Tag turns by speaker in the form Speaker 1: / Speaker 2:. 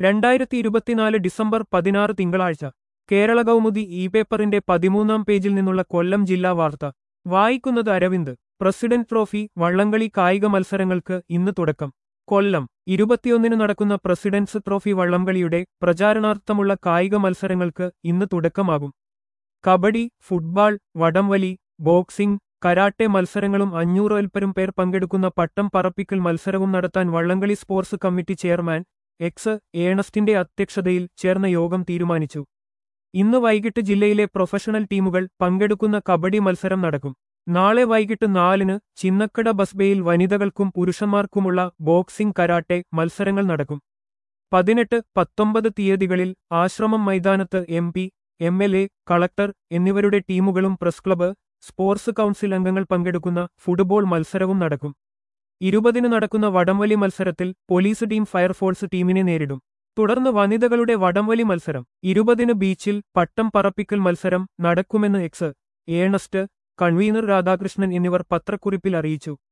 Speaker 1: രണ്ടായിരത്തി ഇരുപത്തിനാല് ഡിസംബർ പതിനാറ് തിങ്കളാഴ്ച കേരള കൗമുദി ഇ പേപ്പറിന്റെ പതിമൂന്നാം പേജിൽ നിന്നുള്ള കൊല്ലം ജില്ലാ വാർത്ത വായിക്കുന്നത് അരവിന്ദ് പ്രസിഡന്റ് ട്രോഫി വള്ളംകളി കായിക മത്സരങ്ങൾക്ക് ഇന്ന് തുടക്കം കൊല്ലം ഇരുപത്തിയൊന്നിന് നടക്കുന്ന പ്രസിഡന്റ്സ് ട്രോഫി വള്ളംകളിയുടെ പ്രചാരണാർത്ഥമുള്ള കായിക മത്സരങ്ങൾക്ക് ഇന്ന് തുടക്കമാകും കബഡി ഫുട്ബാൾ വടംവലി ബോക്സിംഗ് കരാട്ടെ മത്സരങ്ങളും അഞ്ഞൂറ് അൽപ്പരും പേർ പങ്കെടുക്കുന്ന പട്ടം പറപ്പിക്കൽ മത്സരവും നടത്താൻ വള്ളംകളി സ്പോർട്സ് കമ്മിറ്റി ചെയർമാൻ എക്സ് ഏണസ്റ്റിന്റെ അധ്യക്ഷതയിൽ ചേർന്ന യോഗം തീരുമാനിച്ചു ഇന്ന് വൈകിട്ട് ജില്ലയിലെ പ്രൊഫഷണൽ ടീമുകൾ പങ്കെടുക്കുന്ന കബഡി മത്സരം നടക്കും നാളെ വൈകിട്ട് നാലിന് ചിന്നക്കട ബസ്ബേയിൽ വനിതകൾക്കും പുരുഷന്മാർക്കുമുള്ള ബോക്സിംഗ് കരാട്ടെ മത്സരങ്ങൾ നടക്കും പതിനെട്ട് പത്തൊമ്പത് തീയതികളിൽ ആശ്രമം മൈതാനത്ത് M P M L A collector എന്നിവരുടെ ടീമുകളും പ്രസ് ക്ലബ്ബ് സ്പോർട്സ് കൗൺസിൽ അംഗങ്ങൾ പങ്കെടുക്കുന്ന ഫുട്ബോൾ മത്സരവും നടക്കും ഇരുപതിന് നടക്കുന്ന വടംവലി മത്സരത്തിൽ പോലീസ് ടീം ഫയർഫോഴ്സ് ടീമിനെ നേരിടും തുടർന്ന് വനിതകളുടെ വടംവലി മത്സരം ഇരുപതിന് ബീച്ചിൽ പട്ടം പറപ്പിക്കൽ മത്സരം നടക്കുമെന്ന് എക്സ് ഏണസ്റ്റ് കൺവീനർ രാധാകൃഷ്ണൻ എന്നിവർ പത്രക്കുറിപ്പിൽ അറിയിച്ചു